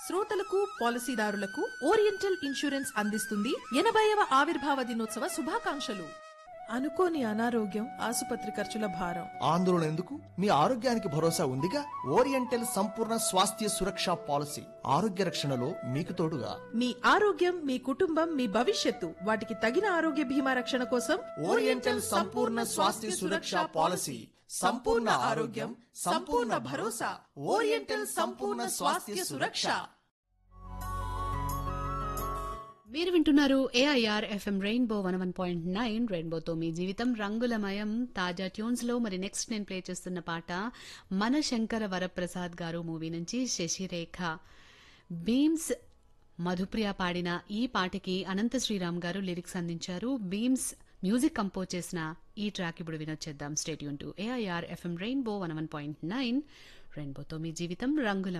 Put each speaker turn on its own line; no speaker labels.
శ్రోతలకు పాలసీదారులకు oriental insurance అందిస్తుంది ఎనభైవ ఆవిర్భావ దినోత్సవ శుభాకాంక్షలు అనుకోని అనారోగ్యం ఆసుపత్రి ఖర్చుల భారం
ఆందోళన ఎందుకు మీ ఆరోగ్యానికి భరోసా ఉందిగా ఓరియంటల్ సంపూర్ణ స్వాస్థ్య సురక్ష పాలసీ ఆరోగ్య రక్షణలో మీకు తోడుగా
మీ ఆరోగ్యం మీ కుటుంబం మీ భవిష్యత్తు వాటికి తగిన ఆరోగ్య బీమా రక్షణ కోసం
ఓరియంటల్ సంపూర్ణ స్వాస్థ్య సురక్ష పాలసీ సంపూర్ణ ఆరోగ్యం సంపూర్ణ భరోసా ఓరియంటల్ సంపూర్ణ స్వాస్థ్య సురక్ష
మీరు వింటున్నారు AIR FM rainbow one one point nine రెయిన్బోతో మీ జీవితం రంగులమయం తాజా ట్యూన్స్ లో మరి నెక్స్ట్ నేను ప్లే చేస్తున్న పాట మన శంకర వరప్రసాద్ గారు మూవీ నుంచి శశిరేఖ బీమ్స్ మధుప్రియ పాడిన ఈ పాటకి అనంత శ్రీరామ్ గారు లిరిక్స్ అందించారు బీమ్స్ మ్యూజిక్ కంపోజ్ చేసిన ఈ ట్రాక్ ఇప్పుడు వినొచ్చేద్దాం stay tuned to AIR FM rainbow one one point nine రెయిన్బోతో మీ జీవితం రంగుల